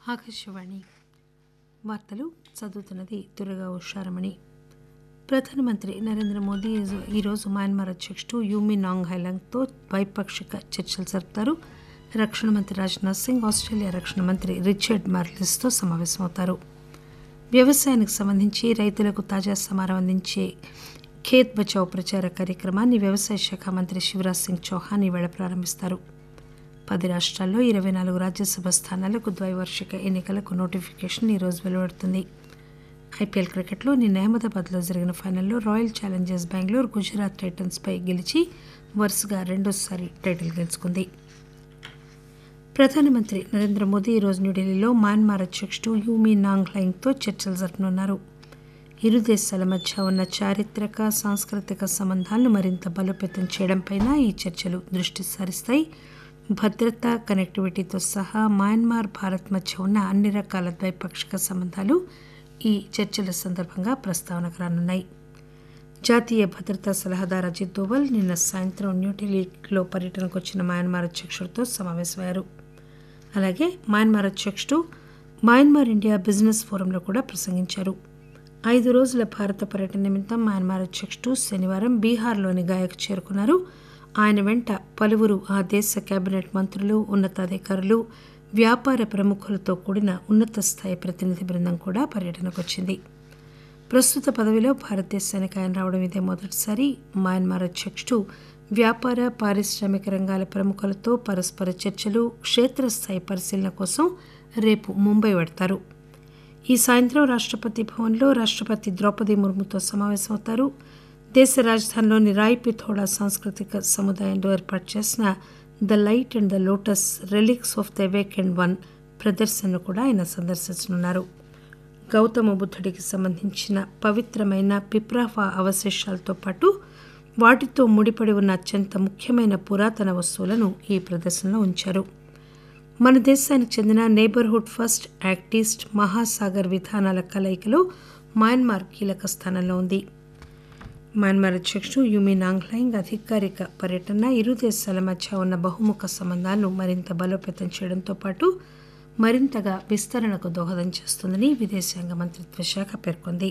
ఆకాశవాణి వార్తలు చదువుతున్నది దుర్గా ఉషారమణి ప్రధానమంత్రి నరేంద్ర మోదీ ఈజు- ఈరోజు మయన్మార్ అధ్యక్షుడు యూమి నాంగ్ హైలాంగ్తో ద్వైపాక్షిక చర్చలు జరుపుతారు రక్షణ మంత్రి రాజ్నాథ్ సింగ్ ఆస్ట్రేలియా రక్షణ మంత్రి రిచర్డ్ మార్లిస్తో సమావేశమవుతారు వ్యవసాయానికి సంబంధించి రైతులకు తాజా సమాచారం అందించే ఖేత్ బచావ్ ప్రచార కార్యక్రమాన్ని వ్యవసాయ శాఖ మంత్రి శివరాజ్ సింగ్ చౌహాన్ ఈవేళ ప్రారంభిస్తారు పది రాష్ట్రాల్లో ఇరవై నాలుగు రాజ్యసభ స్థానాలకు ద్వైవార్షిక ఎన్నికలకు నోటిఫికేషన్ ఈరోజు వెలువడుతుంది ఐపీఎల్ క్రికెట్లో నిన్న అహ్మదాబాద్లో జరిగిన ఫైనల్లో రాయల్ ఛాలెంజర్స్ బెంగళూరు గుజరాత్ టైటన్స్పై గెలిచి వరుసగా రెండోసారి టైటిల్ గెలుచుకుంది ప్రధానమంత్రి నరేంద్ర మోదీ ఈరోజు న్యూఢిల్లీలో మయన్మార్ అధ్యక్షుడు యూమీ నాంగ్ లైంగ్తో చర్చలు జరపనున్నారు ఇరు దేశాల మధ్య ఉన్న చారిత్రక సాంస్కృతిక సంబంధాలను మరింత బలోపేతం చేయడంపై ఈ చర్చలు దృష్టి సారిస్తాయి భద్రత కనెక్టివిటీతో సహా మయన్మార్ భారత్ మధ్య ఉన్న అన్ని రకాల ద్వైపాక్షిక సంబంధాలు ఈ చర్చల సందర్భంగా ప్రస్తావనకు రానున్నాయి జాతీయ భద్రతా సలహాదారు అజిత్ దోవల్ నిన్న సాయంత్రం న్యూఢిల్లీలో పర్యటనకు వచ్చిన మయన్మార్ అధ్యక్షుడితో సమావేశమయ్యారు అలాగే మయన్మార్ అధ్యక్షుడు మయన్మార్ ఇండియా బిజినెస్ ఫోరంలో కూడా ప్రసంగించారు ఐదు రోజుల భారత పర్యటన నిమిత్తం మయన్మార్ అధ్యక్షుడు శనివారం బీహార్లోని గాయకు చేరుకున్నారు ఆయన వెంట పలువురు ఆ దేశ కేబినెట్ మంత్రులు ఉన్నతాధికారులు వ్యాపార ప్రముఖులతో కూడిన ఉన్నత స్థాయి ప్రతినిధి బృందం కూడా పర్యటనకు వచ్చింది ప్రస్తుత పదవిలో భారతదేశానికి ఆయన రావడం ఇదే మొదటిసారి మయన్మార్ అధ్యక్షుడు వ్యాపార పారిశ్రామిక రంగాల ప్రముఖులతో పరస్పర చర్చలు క్షేత్రస్థాయి పరిశీలన కోసం రేపు ముంబై వెడతారు ఈ సాయంత్రం రాష్ట్రపతి భవన్లో రాష్ట్రపతి ద్రౌపది ముర్ముతో సమావేశమవుతారు దేశ రాజధానిలోని రాయ్ పిథోడా సాంస్కృతిక సముదాయంలో ఏర్పాటు చేసిన the light and the lotus relics of the awakened one ప్రదర్శనను కూడా ఆయన సందర్శించనున్నారు గౌతమ బుద్ధుడికి సంబంధించిన పవిత్రమైన పిప్రాఫా అవశేషాలతో పాటు వాటితో ముడిపడి ఉన్న అత్యంత ముఖ్యమైన పురాతన వస్తువులను ఈ ప్రదర్శనలో ఉంచారు మన దేశానికి చెందిన neighbourhood first act east Mahasagar విధానాల కలయికలో మయన్మార్ కీలక స్థానంలో ఉంది మయన్మార్ అధ్యక్షుడు యుమి నాంగ్లైంగ్ అధికారిక పర్యటన ఇరు దేశాల మధ్య ఉన్న బహుముఖ సంబంధాలను మరింత బలోపేతం చేయడంతో పాటు మరింతగా విస్తరణకు దోహదం చేస్తుందని విదేశాంగ మంత్రిత్వ శాఖ పేర్కొంది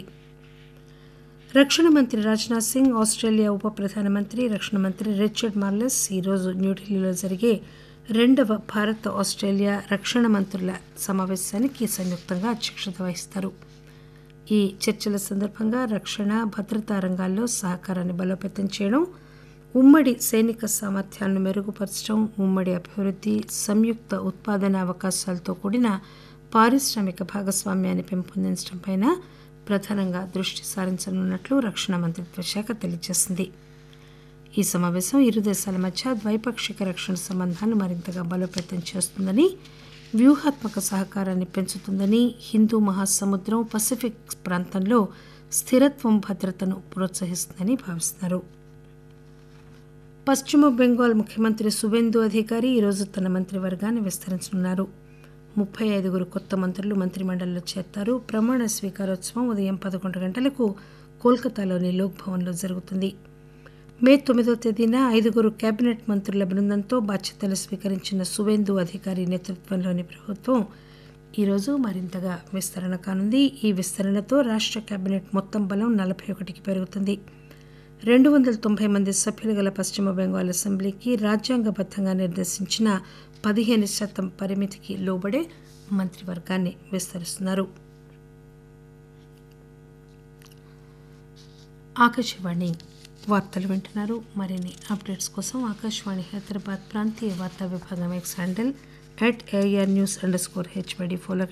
రక్షణ మంత్రి రాజ్నాథ్ సింగ్ ఆస్ట్రేలియా ఉప ప్రధానమంత్రి రక్షణ మంత్రి రిచర్డ్ మార్లెస్ ఈరోజు న్యూఢిల్లీలో జరిగే రెండవ భారత్ ఆస్ట్రేలియా రక్షణ మంత్రుల సమావేశానికి సంయుక్తంగా అధ్యక్షత వహిస్తారు ఈ చర్చల సందర్భంగా రక్షణ భద్రతా రంగాల్లో సహకారాన్ని బలోపేతం చేయడం ఉమ్మడి సైనిక సామర్థ్యాలను మెరుగుపరచడం ఉమ్మడి అభివృద్ధి సంయుక్త ఉత్పాదన అవకాశాలతో కూడిన పారిశ్రామిక భాగస్వామ్యాన్ని పెంపొందించడంపై ప్రధానంగా దృష్టి సారించనున్నట్లు రక్షణ మంత్రిత్వ శాఖ తెలియజేసింది ఈ సమావేశం ఇరు దేశాల మధ్య ద్వైపాక్షిక రక్షణ సంబంధాలను మరింతగా బలోపేతం చేస్తుందని వ్యూహాత్మక సహకారాన్ని పెంచుతుందని హిందూ మహాసముద్రం పసిఫిక్ ప్రాంతంలో స్థిరత్వం భద్రతను ప్రోత్సహిస్తుందని భావిస్తున్నారు పశ్చిమ బెంగాల్ ముఖ్యమంత్రి సువేందు అధికారి ఈరోజు తన మంత్రివర్గాన్ని విస్తరించనున్నారు ముప్పై ఐదుగురు కొత్త మంత్రులు మంత్రిమండలిలో చేరతారు ప్రమాణ స్వీకారోత్సవం ఉదయం పదకొండు గంటలకు కోల్కతాలోని లోక్ భవన్లో జరుగుతుంది మే తొమ్మిదో తేదీన ఐదుగురు కేబినెట్ మంత్రుల బృందంతో బాధ్యతలు స్వీకరించిన సువేందు అధికారి నేతృత్వంలోని ప్రభుత్వం ఈరోజు మరింతగా విస్తరణ కానుంది ఈ విస్తరణతో రాష్ట్ర కేబినెట్ మొత్తం బలం నలభై ఒకటికి పెరుగుతుంది రెండు వందల తొంభై మంది సభ్యులు గల పశ్చిమ బెంగాల్ అసెంబ్లీకి రాజ్యాంగబద్ధంగా నిర్దేశించిన పదిహేను శాతం పరిమితికి లోబడే మంత్రివర్గాన్ని విస్తరిస్తున్నారు ఆకాశవాణి వార్తలు వింటున్నారు మరిన్ని అప్డేట్స్ కోసం ఆకాశవాణి హైదరాబాద్ ప్రాంతీయ వార్తా విభాగం X handle at AR news underscore HYD follow